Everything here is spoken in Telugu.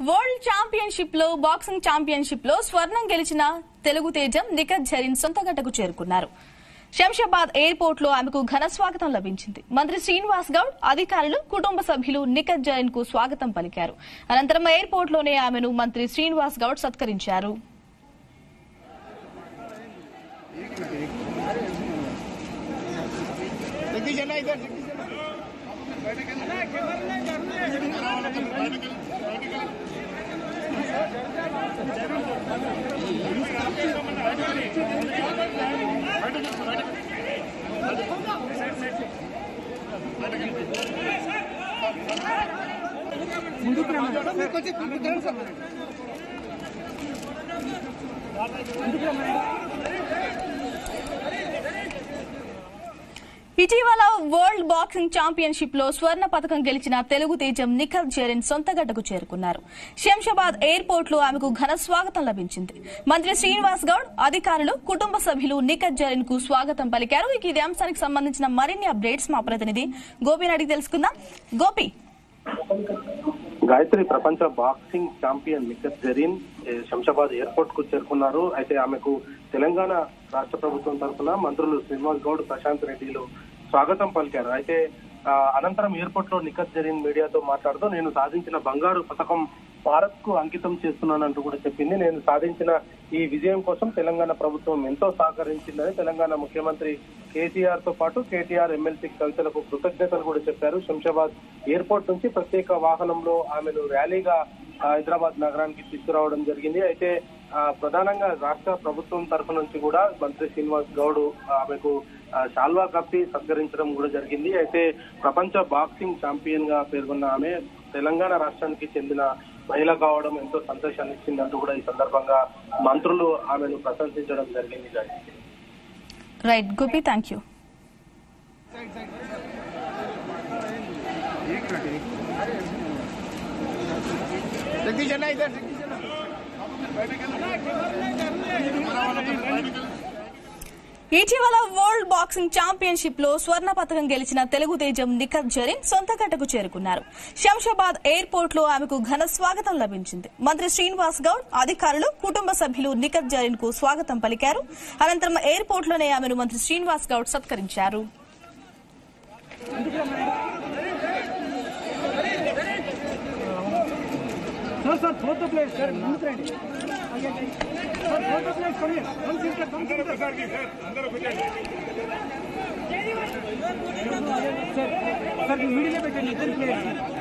వరల్డ్ ఛాంపియన్షిప్ లో బాక్సింగ్ ఛాంపియన్షిప్ లో స్వర్ణం గెలిచిన తెలుగు తేజం నిఖత్ జరీన్ సొంత గడ్డకు చేరుకున్నారు శంషాబాద్ ఎయిర్పోర్ట్ లో ఆమెకు ఘన స్వాగతం లభించింది మంత్రి శ్రీనివాస్ గౌడ్ అధికారులు కుటుంబ సభ్యులు నిఖత్ జరీన్ కు స్వాగతం పలికారు అనంతరం ఎయిర్పోర్ట్ లోనే ఆమెను మంత్రి శ్రీనివాస్ గౌడ్ సత్కరించారు जगदीश अन्ना इधर जगदीश अन्ना ఇటీవల వరల్డ్ బాక్సింగ్ ఛాంపియన్షిప్ లో స్వర్ణ పథకం గెలిచిన తెలుగు తేజం నిఖత్ జరీన్ సొంత గడ్డకు చేరుకున్నారు శంషాబాద్ ఎయిర్పోర్ట్ లో ఆమెకు ఘన స్వాగతం లభించింది మంత్రి శ్రీనివాస్ గౌడ్ అధికారులు కుటుంబ సభ్యులు నిఖత్ జరీన్ కు స్వాగతం పలికారు ఇక ఇదే అంశానికి సంబంధించిన మరిన్ని అప్డేట్స్ మా ప్రతినిధి గోపిని అడిగి తెలుసుకుందాం గోపి గాయత్రి ప్రపంచ బాక్సింగ్ ఛాంపియన్ నిఖత్ జరీన్ ఏ, శంషాబాద్ ఎయిర్పోర్ట్ కు చేరుకున్నారు అయితే ఆమెకు తెలంగాణ రాష్ట్ర ప్రభుత్వం తరఫున మంత్రులు శ్రీనివాస్ గౌడ్ ప్రశాంత్ రెడ్డిలు స్వాగతం పలికారు అయితే ఆ, అనంతరం ఎయిర్పోర్ట్ లో నిఖత్ జరీన్ మీడియాతో మాట్లాడుతూ నేను సాధించిన బంగారు పథకం భారత్ కు అంకితం చేస్తున్నానంటూ కూడా చెప్పింది నేను సాధించిన ఈ విజయం కోసం తెలంగాణ ప్రభుత్వం ఎంతో సహకరించిందని తెలంగాణ ముఖ్యమంత్రి కేసీఆర్ తో పాటు కేటీఆర్ ఎమ్మెల్సీ కవితలకు కృతజ్ఞతలు కూడా చెప్పారు శంషాబాద్ ఎయిర్పోర్ట్ నుంచి ప్రత్యేక వాహనంలో ఆమెను ర్యాలీగా ఆ, హైదరాబాద్ నగరానికి తీసుకురావడం జరిగింది అయితే ఆ, ప్రధానంగా రాష్ట్ర ప్రభుత్వం తరఫు నుంచి కూడా మంత్రి శ్రీనివాస్ గౌడ్ ఆమెకు ఆ, శాల్వా కప్పి సత్కరించడం కూడా జరిగింది అయితే ప్రపంచ బాక్సింగ్ ఛాంపియన్ గా పేర్కొన్న ఆమె తెలంగాణ రాష్ట్రానికి చెందిన మహిళ కావడం ఎంతో సంతోషాన్ని ఇచ్చిందంటూ కూడా ఈ సందర్భంగా మంత్రులు ఆమెను ప్రశంసించడం జరిగింది Gayathri right Gopi thank you Jagdish anna इधर जगदीश अन्ना ఇటీవల వరల్డ్ బాక్సింగ్ ఛాంపియన్షిప్ లో స్వర్ణ పథకం గెలిచిన తెలుగు తేజం నిఖత్ జరీన్ సొంత గడ్డకు చేరుకున్నారు శంషాబాద్ ఎయిర్పోర్ట్ లో ఆమెకు ఘన స్వాగతం లభించింది మంత్రి శ్రీనివాస్ గౌడ్ అధికారులు కుటుంబ సభ్యులు నిఖత్ జరీన్ కు స్వాగతం పలికారు అనంతరం ఎయిర్పోర్ట్ లోనే ఆమెను మంత్రి శ్రీనివాస్ గౌడ్ సత్కరించారు Sir, sir, both the players, sir. Both ready. Sir, both the players, come here. Come center, come center. Sir, sir, middle లో పెట్టండి ఇద్దరు ప్లేయర్స్